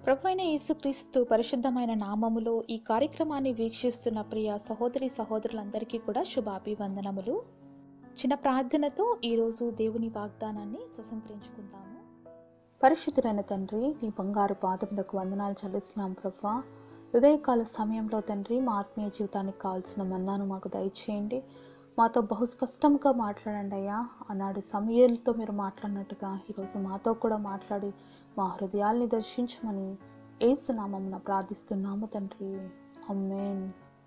ప్రభు అయిన యేసుక్రీస్తు పరిశుద్ధమైన నామములో ఈ కార్యక్రమాన్ని వీక్షిస్తున్న ప్రియ సహోదరి సహోదరులందరికీ కూడా శుభాభివందనములు చిన్న ప్రార్థనతో ఈరోజు దేవుని వాగ్దానాన్ని స్వతంత్రించుకుందాము పరిశుద్ధుడైన తండ్రి నీ బంగారు పాదములకు వందనాలు చెల్లిస్తున్నాం ప్రభా ఉదయకాల సమయంలో తండ్రి మా ఆత్మీయ జీవితానికి కావాల్సిన మన్నాను మాకు దయచేయండి మాతో బహు స్పష్టంగా మాట్లాడండి అయ్యా ఆనాడు సమయాలతో మీరు మాట్లాడినట్టుగా ఈరోజు మాతో కూడా మాట్లాడి మా హృదయాల్ని దర్శించమని ఏసునామమున ప్రార్థిస్తున్నాము తండ్రి అమ్మేన్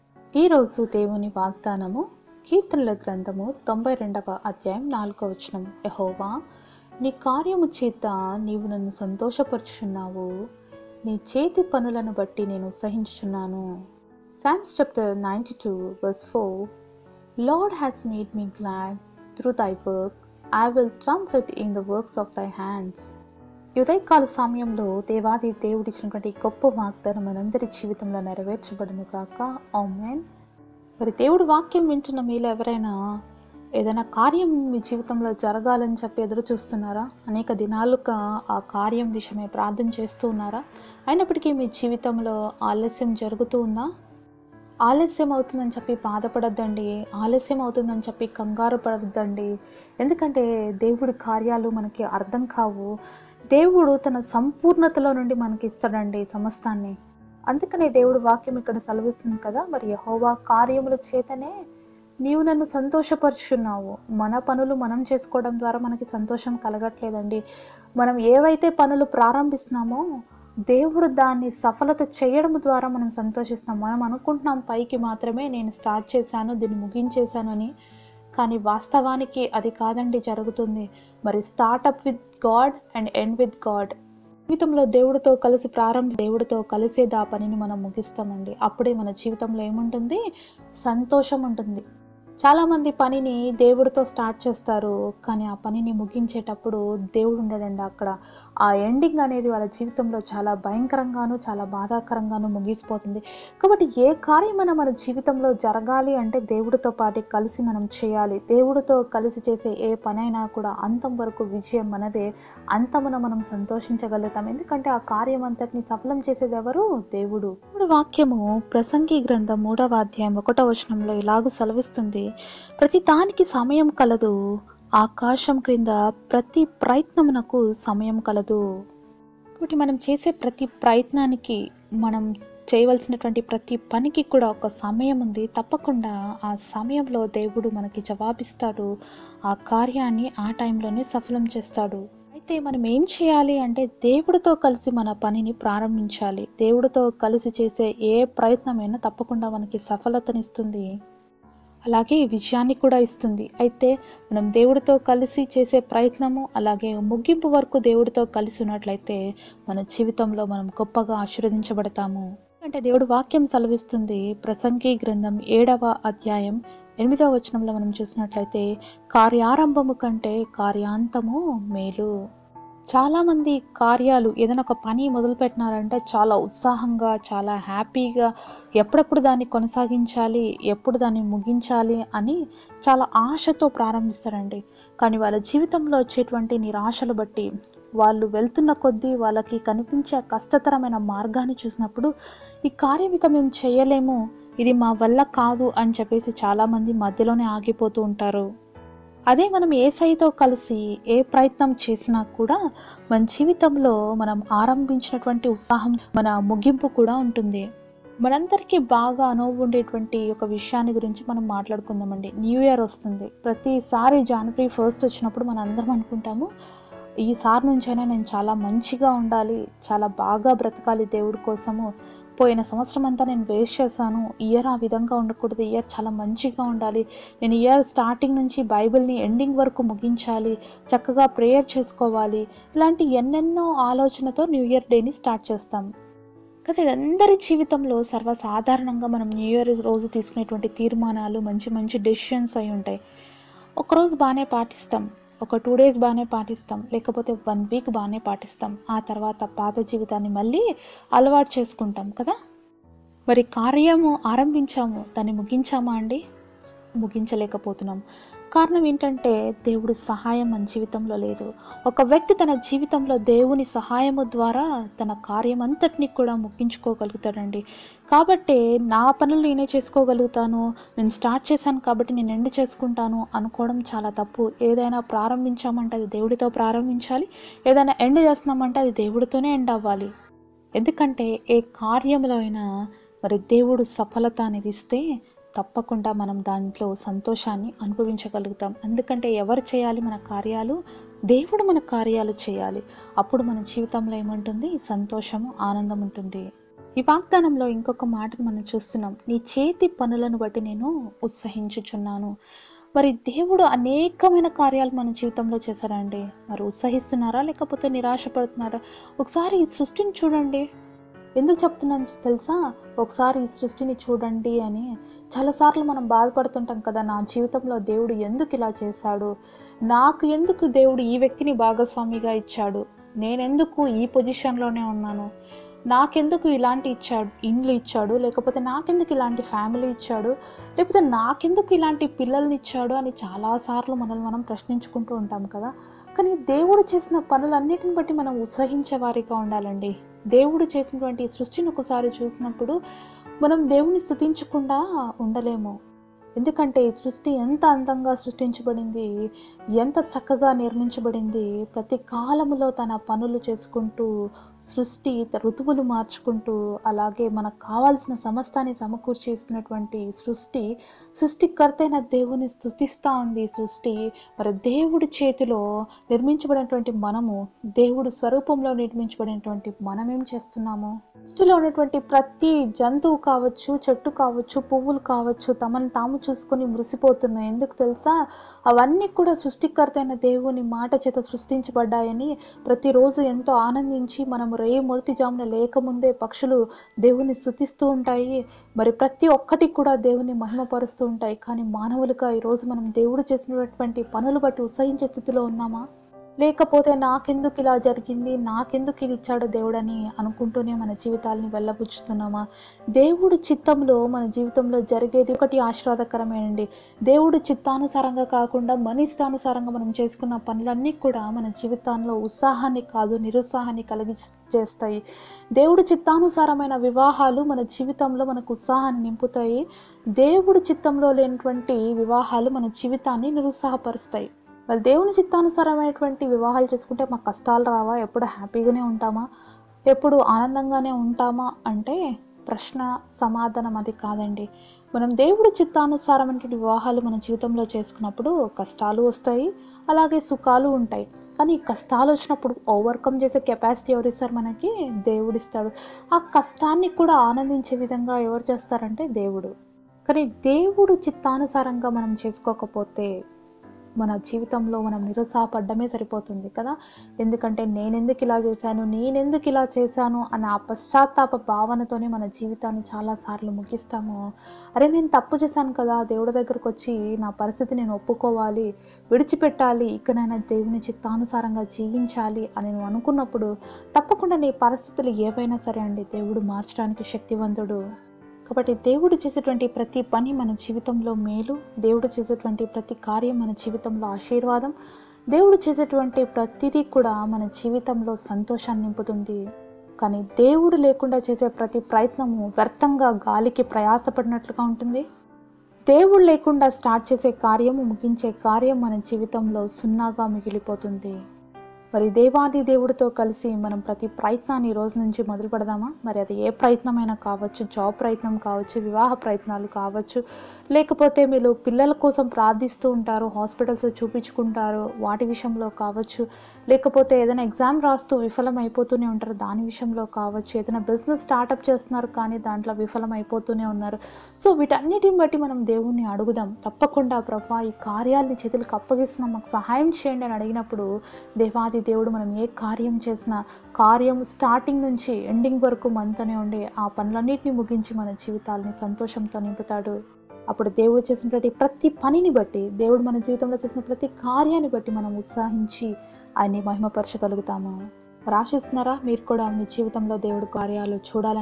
ఈరోజు దేవుని వాగ్దానము కీర్తనల గ్రంథము తొంభై రెండవ అధ్యాయం నాలుగో వచనం యహోవా నీ కార్యము చేత నీవు నన్ను సంతోషపరుచుచున్నావు నీ చేతి పనులను బట్టి నేను సహించుచున్నాను Psalms chapter ninety two verse four Lord has made me glad through thy work I will trumpet in the works of thy hands ఉదయకాల సమయంలో దేవాది దేవుడిచ్చినటువంటి గొప్ప వాగ్దానం మనందరి జీవితంలో నెరవేర్చబడును కాక ఆమెన్ మరి దేవుడు వాక్యం వింటున్న మీలో ఎవరైనా ఏదైనా కార్యం మీ జీవితంలో జరగాలని చెప్పి ఎదురు చూస్తున్నారా అనేక దినాలుగా ఆ కార్యం విషయమై ప్రార్థన చేస్తూ ఉన్నారా అయినప్పటికీ మీ జీవితంలో ఆలస్యం జరుగుతూ ఉందా ఆలస్యం అవుతుందని చెప్పి బాధపడద్దండి ఆలస్యం అవుతుందని చెప్పి కంగారు పడద్దండి ఎందుకంటే దేవుడి కార్యాలు మనకి అర్థం కావు దేవుడు తన సంపూర్ణతలో నుండి మనకి ఇస్తాడండి సమస్తాన్ని అందుకనే దేవుడు వాక్యం ఇక్కడ సెలవిస్తుంది కదా మరి యహోవా కార్యముల చేతనే నీవు నన్ను సంతోషపరుచున్నావు మన పనులు మనం చేసుకోవడం ద్వారా మనకి సంతోషం కలగట్లేదండి మనం ఏవైతే పనులు ప్రారంభిస్తున్నామో దేవుడు దాన్ని సఫలత చేయడం ద్వారా మనం సంతోషిస్తాం మనం అనుకుంటున్నాం పైకి మాత్రమే నేను స్టార్ట్ చేశాను దీన్ని ముగించేశాను అని కానీ వాస్తవానికి అది కాదండి జరుగుతుంది మరి start up with God and end with God జీవితంలో దేవుడితో కలిసి ప్రారంభ దేవుడితో కలిసేది ఆ పనిని మనం ముగిస్తామండి అప్పుడే మన జీవితంలో ఏముంటుంది సంతోషం ఉంటుంది చాలామంది పనిని దేవుడితో స్టార్ట్ చేస్తారు కానీ ఆ పనిని ముగించేటప్పుడు దేవుడు ఉండడండి అక్కడ ఆ ఎండింగ్ అనేది వాళ్ళ జీవితంలో చాలా భయంకరంగాను చాలా బాధాకరంగాను ముగిసిపోతుంది కాబట్టి ఏ కార్యమైనా మన జీవితంలో జరగాలి అంటే దేవుడితో పాటు కలిసి మనం చేయాలి దేవుడితో కలిసి చేసే ఏ పనైనా కూడా అంతం వరకు విజయం మనదే అంతమున మనం సంతోషించగలుగుతాం ఎందుకంటే ఆ కార్యం అంతటిని సఫలం చేసేది ఎవరు దేవుడు ఇప్పుడు వాక్యము ప్రసంగి గ్రంథం మూడవ అధ్యాయం ఒకటో వచనంలో ఇలాగూ సెలవిస్తుంది ప్రతి దానికి సమయం కలదు ఆకాశం క్రింద ప్రతి ప్రయత్నమునకు సమయం కలదు కాబట్టి మనం చేసే ప్రతి ప్రయత్నానికి మనం చేయవలసినటువంటి ప్రతి పనికి కూడా ఒక సమయం ఉంది తప్పకుండా ఆ సమయంలో దేవుడు మనకి జవాబిస్తాడు ఆ కార్యాన్ని ఆ టైంలోనే సఫలం చేస్తాడు అయితే మనం ఏం చేయాలి అంటే దేవుడితో కలిసి మన పనిని ప్రారంభించాలి దేవుడితో కలిసి చేసే ఏ ప్రయత్నమైనా తప్పకుండా మనకి సఫలతనిస్తుంది అలాగే విజయాన్ని కూడా ఇస్తుంది అయితే మనం దేవుడితో కలిసి చేసే ప్రయత్నము అలాగే ముగింపు వరకు దేవుడితో కలిసి ఉన్నట్లయితే మన జీవితంలో మనం గొప్పగా ఆశీర్వదించబడతాము అంటే దేవుడు వాక్యం సెలవిస్తుంది ప్రసంగి గ్రంథం ఏడవ అధ్యాయం ఎనిమిదవ వచనంలో మనం చూసినట్లయితే కార్యారంభము కంటే కార్యాంతము మేలు చాలామంది కార్యాలు ఏదైనా ఒక పని మొదలుపెట్టినారంటే చాలా ఉత్సాహంగా చాలా హ్యాపీగా ఎప్పుడెప్పుడు దాన్ని కొనసాగించాలి ఎప్పుడు దాన్ని ముగించాలి అని చాలా ఆశతో ప్రారంభిస్తారండి కానీ వాళ్ళ జీవితంలో వచ్చేటువంటి నిరాశలు బట్టి వాళ్ళు వెళ్తున్న కొద్దీ వాళ్ళకి కనిపించే కష్టతరమైన మార్గాన్ని చూసినప్పుడు ఈ కార్యం ఇక మేము చేయలేము ఇది మా వల్ల కాదు అని చెప్పేసి చాలామంది మధ్యలోనే ఆగిపోతూ ఉంటారు అదే మనం ఏ సైతో కలిసి ఏ ప్రయత్నం చేసినా కూడా మన జీవితంలో మనం ఆరంభించినటువంటి ఉత్సాహం మన ముగింపు కూడా ఉంటుంది మనందరికీ బాగా అనుభవం ఉండేటువంటి ఒక విషయాన్ని గురించి మనం మాట్లాడుకుందామండి న్యూ ఇయర్ వస్తుంది ప్రతిసారి జనవరి ఫస్ట్ వచ్చినప్పుడు మనం అందరం అనుకుంటాము ఈసారి నుంచైనా నేను చాలా మంచిగా ఉండాలి చాలా బాగా బ్రతకాలి దేవుడి కోసము పోయిన సంవత్సరం అంతా నేను వేస్ట్ చేశాను ఇయర్ ఆ విధంగా ఉండకూడదు ఇయర్ చాలా మంచిగా ఉండాలి నేను ఇయర్ స్టార్టింగ్ నుంచి బైబిల్ని ఎండింగ్ వరకు ముగించాలి చక్కగా ప్రేయర్ చేసుకోవాలి ఇలాంటి ఎన్నెన్నో ఆలోచనతో న్యూ ఇయర్ డేని స్టార్ట్ చేస్తాం కదా ఇది అందరి జీవితంలో సర్వసాధారణంగా మనం న్యూ ఇయర్ రోజు తీసుకునేటువంటి తీర్మానాలు మంచి మంచి డెసిషన్స్ అయి ఉంటాయి ఒకరోజు బాగానే పాటిస్తాం ఒక టూ డేస్ బాగానే పాటిస్తాం లేకపోతే వన్ వీక్ బాగానే పాటిస్తాం ఆ తర్వాత పాత జీవితాన్ని మళ్ళీ అలవాటు చేసుకుంటాం కదా మరి కార్యము ఆరంభించాము దాన్ని ముగించామా అండి ముగించలేకపోతున్నాం కారణం ఏంటంటే దేవుడి సహాయం మన జీవితంలో లేదు ఒక వ్యక్తి తన జీవితంలో దేవుని సహాయము ద్వారా తన కార్యం అంతటిని కూడా ముగించుకోగలుగుతాడండి కాబట్టి నా పనులు నేనే చేసుకోగలుగుతాను నేను స్టార్ట్ చేశాను కాబట్టి నేను ఎండ్ చేసుకుంటాను అనుకోవడం చాలా తప్పు ఏదైనా ప్రారంభించామంటే అది దేవుడితో ప్రారంభించాలి ఏదైనా ఎండ్ చేస్తున్నామంటే అది దేవుడితోనే ఎండ్ అవ్వాలి ఎందుకంటే ఏ కార్యంలో అయినా మరి దేవుడు సఫలత అనేది ఇస్తే తప్పకుండా మనం దాంట్లో సంతోషాన్ని అనుభవించగలుగుతాం ఎందుకంటే ఎవరు చేయాలి మన కార్యాలు దేవుడు మన కార్యాలు చేయాలి అప్పుడు మన జీవితంలో ఏముంటుంది సంతోషము ఆనందం ఉంటుంది ఈ వాగ్దానంలో ఇంకొక మాటను మనం చూస్తున్నాం నీ చేతి పనులను బట్టి నేను ఉత్సహించుచున్నాను మరి దేవుడు అనేకమైన కార్యాలు మన జీవితంలో చేశాడండి మరి ఉత్సహిస్తున్నారా లేకపోతే నిరాశపడుతున్నారా ఒకసారి ఈ సృష్టిని చూడండి ఎందుకు చెప్తున్నాను తెలుసా ఒకసారి ఈ సృష్టిని చూడండి అని చాలాసార్లు మనం బాధపడుతుంటాం కదా నా జీవితంలో దేవుడు ఎందుకు ఇలా చేశాడు నాకు ఎందుకు దేవుడు ఈ వ్యక్తిని భాగస్వామిగా ఇచ్చాడు నేనెందుకు ఈ పొజిషన్లోనే ఉన్నాను నాకెందుకు ఇలాంటి ఇచ్చాడు ఇండ్లు ఇచ్చాడు లేకపోతే నాకెందుకు ఇలాంటి ఫ్యామిలీ ఇచ్చాడు లేకపోతే నాకెందుకు ఇలాంటి పిల్లల్ని ఇచ్చాడు అని చాలాసార్లు మనల్ని మనం ప్రశ్నించుకుంటూ ఉంటాం కదా కానీ దేవుడు చేసిన పనులన్నిటిని బట్టి మనం ఉత్సహించే వారిగా ఉండాలండి దేవుడు చేసినటువంటి ఈ సృష్టిని ఒకసారి చూసినప్పుడు మనం దేవుని స్థుతించకుండా ఉండలేము ఎందుకంటే ఈ సృష్టి ఎంత అందంగా సృష్టించబడింది ఎంత చక్కగా నిర్మించబడింది ప్రతి కాలములో తన పనులు చేసుకుంటూ సృష్టి ఋతువులు మార్చుకుంటూ అలాగే మనకు కావాల్సిన సమస్తాన్ని సమకూర్చేస్తున్నటువంటి సృష్టి సృష్టికర్తైన దేవుని స్థుతిస్తూ ఉంది ఈ సృష్టి మరి దేవుడి చేతిలో నిర్మించబడినటువంటి మనము దేవుడు స్వరూపంలో నిర్మించబడినటువంటి మనం ఏం చేస్తున్నాము సృష్టిలో ఉన్నటువంటి ప్రతి జంతువు కావచ్చు చెట్టు కావచ్చు పువ్వులు కావచ్చు తమను తాము చూసుకొని మురిసిపోతున్నాయి ఎందుకు తెలుసా అవన్నీ కూడా సృష్టికర్తైన దేవుని మాట చేత సృష్టించబడ్డాయని ప్రతిరోజు ఎంతో ఆనందించి మనము రే మొదటి జామున లేకముందే పక్షులు దేవుని స్థుతిస్తూ ఉంటాయి మరి ప్రతి ఒక్కటి కూడా దేవుని మహిమపరుస్తూ ఉంటాయి కానీ మానవులుగా ఈరోజు మనం దేవుడు చేసినటువంటి పనులు బట్టి ఉత్సహించే స్థితిలో ఉన్నామా లేకపోతే నాకెందుకు ఇలా జరిగింది నాకెందుకు ఇది ఇచ్చాడు దేవుడని అనుకుంటూనే మన జీవితాలని వెళ్ళబుచ్చుతున్నామా దేవుడు చిత్తంలో మన జీవితంలో జరిగేది ఒకటి ఆశీర్వాదకరమేనండి దేవుడు చిత్తానుసారంగా కాకుండా మన ఇష్టానుసారంగా మనం చేసుకున్న పనులన్నీ కూడా మన జీవితాల్లో ఉత్సాహాన్ని కాదు నిరుత్సాహాన్ని కలిగి చేస్తాయి దేవుడు చిత్తానుసారమైన వివాహాలు మన జీవితంలో మనకు ఉత్సాహాన్ని నింపుతాయి దేవుడు చిత్తంలో లేనటువంటి వివాహాలు మన జీవితాన్ని నిరుత్సాహపరుస్తాయి వాళ్ళు దేవుని చిత్తానుసారమైనటువంటి వివాహాలు చేసుకుంటే మాకు కష్టాలు రావా ఎప్పుడు హ్యాపీగానే ఉంటామా ఎప్పుడు ఆనందంగానే ఉంటామా అంటే ప్రశ్న సమాధానం అది కాదండి మనం దేవుడి చిత్తానుసారమైనటువంటి వివాహాలు మన జీవితంలో చేసుకున్నప్పుడు కష్టాలు వస్తాయి అలాగే సుఖాలు ఉంటాయి కానీ ఈ కష్టాలు వచ్చినప్పుడు ఓవర్కమ్ చేసే కెపాసిటీ ఎవరు ఇస్తారు మనకి దేవుడు ఇస్తాడు ఆ కష్టాన్ని కూడా ఆనందించే విధంగా ఎవరు చేస్తారంటే దేవుడు కానీ దేవుడు చిత్తానుసారంగా మనం చేసుకోకపోతే మన జీవితంలో మనం నిరుత్సాహపడ్డమే సరిపోతుంది కదా ఎందుకంటే నేనెందుకు ఇలా చేశాను నేనెందుకు ఇలా చేశాను అన్న ఆ పశ్చాత్తాప భావనతోనే మన జీవితాన్ని చాలాసార్లు ముగిస్తాము అరే నేను తప్పు చేశాను కదా దేవుడి దగ్గరకు వచ్చి నా పరిస్థితి నేను ఒప్పుకోవాలి విడిచిపెట్టాలి ఇకనైనా దేవుని చిత్తానుసారంగా జీవించాలి అని నువ్వు అనుకున్నప్పుడు తప్పకుండా నీ పరిస్థితులు ఏవైనా సరే అండి దేవుడు మార్చడానికి శక్తివంతుడు కాబట్టి దేవుడు చేసేటువంటి ప్రతి పని మన జీవితంలో మేలు దేవుడు చేసేటువంటి ప్రతి కార్యం మన జీవితంలో ఆశీర్వాదం దేవుడు చేసేటువంటి ప్రతిదీ కూడా మన జీవితంలో సంతోషాన్ని నింపుతుంది కానీ దేవుడు లేకుండా చేసే ప్రతి ప్రయత్నము వ్యర్థంగా గాలికి ప్రయాసపడినట్లుగా ఉంటుంది దేవుడు లేకుండా స్టార్ట్ చేసే కార్యము ముగించే కార్యం మన జీవితంలో సున్నాగా మిగిలిపోతుంది మరి దేవాది దేవుడితో కలిసి మనం ప్రతి ప్రయత్నాన్ని ఈ రోజు నుంచి మొదలు పెడదామా మరి అది ఏ ప్రయత్నమైనా కావచ్చు జాబ్ ప్రయత్నం కావచ్చు వివాహ ప్రయత్నాలు కావచ్చు లేకపోతే మీరు పిల్లల కోసం ప్రార్థిస్తూ ఉంటారు హాస్పిటల్స్ చూపించుకుంటారు వాటి విషయంలో కావచ్చు లేకపోతే ఏదైనా ఎగ్జామ్ రాస్తూ విఫలం అయిపోతూనే ఉంటారు దాని విషయంలో కావచ్చు ఏదైనా బిజినెస్ స్టార్టప్ చేస్తున్నారు కానీ దాంట్లో విఫలం అయిపోతూనే ఉన్నారు సో వీటన్నిటిని బట్టి మనం దేవుణ్ణి అడుగుదాం తప్పకుండా ప్రభా ఈ కార్యాలని చేతులకు అప్పగిస్తున్నాం మాకు సహాయం చేయండి అని అడిగినప్పుడు దేవాది దేవుడు మనం ఏ కార్యం చేసినా కార్యం స్టార్టింగ్ నుంచి ఎండింగ్ వరకు మనతోనే ఉండి ఆ పనులన్నింటినీ ముగించి మన జీవితాలని సంతోషంతో నింపుతాడు అప్పుడు దేవుడు చేసినటువంటి ప్రతి పనిని బట్టి దేవుడు మన జీవితంలో చేసిన ప్రతి కార్యాన్ని బట్టి మనం ఉత్సాహించి ఆయన్ని మహిమపరచగలుగుతాము రాసిస్తున్నారా మీరు కూడా మీ జీవితంలో దేవుడు కార్యాలు చూడాలని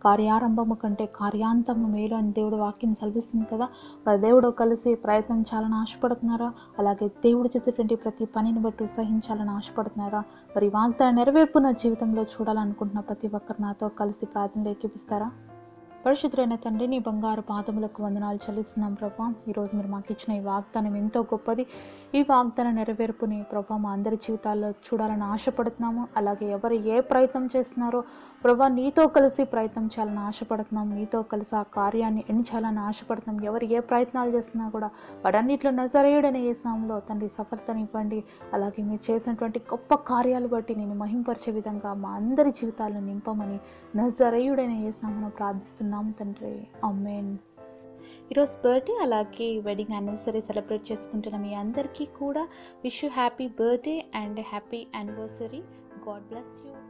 కార్యారంభము కంటే కార్యాంతము మేలు అని దేవుడు వాక్యం సెలవిస్తుంది కదా మరి దేవుడు కలిసి ప్రయత్నం చాలని ఆశపడుతున్నారా అలాగే దేవుడు చేసేటువంటి ప్రతి పనిని బట్టి ఉత్సహించాలని ఆశపడుతున్నారా మరి ఈ వాగ్దాన నెరవేర్పు నా జీవితంలో చూడాలనుకుంటున్న ప్రతి ఒక్కరు నాతో కలిసి ప్రార్థనలు ఎక్కిపిస్తారా పరిశుద్ధులైన తండ్రి నీ బంగారు పాదములకు వందనాలు చెల్లిస్తున్నాం ప్రభా ఈరోజు మీరు మాకు ఇచ్చిన ఈ వాగ్దానం ఎంతో గొప్పది ఈ వాగ్దాన నెరవేర్పుని ప్రభా మా అందరి జీవితాల్లో చూడాలని ఆశపడుతున్నాము అలాగే ఎవరు ఏ ప్రయత్నం చేస్తున్నారో ప్రభా నీతో కలిసి ప్రయత్నం చేయాలని ఆశపడుతున్నాం నీతో కలిసి ఆ కార్యాన్ని ఎంచాలని ఆశపడుతున్నాం ఎవరు ఏ ప్రయత్నాలు చేస్తున్నా కూడా వాటన్నిటిలో నజరేయుడనే ఏ స్నామంలో తండ్రి సఫలతనివ్వండి అలాగే మీరు చేసినటువంటి గొప్ప కార్యాలు బట్టి నేను మహింపరిచే విధంగా మా అందరి జీవితాలను నింపమని నజరేయుడైన ఏ స్నామను ప్రార్థిస్తున్నాం తండ్రి అమ్మేన్ ఈరోజు బర్త్డే అలాగే వెడ్డింగ్ యానివర్సరీ సెలబ్రేట్ చేసుకుంటున్న మీ అందరికీ కూడా wish you happy birthday and happy anniversary God bless you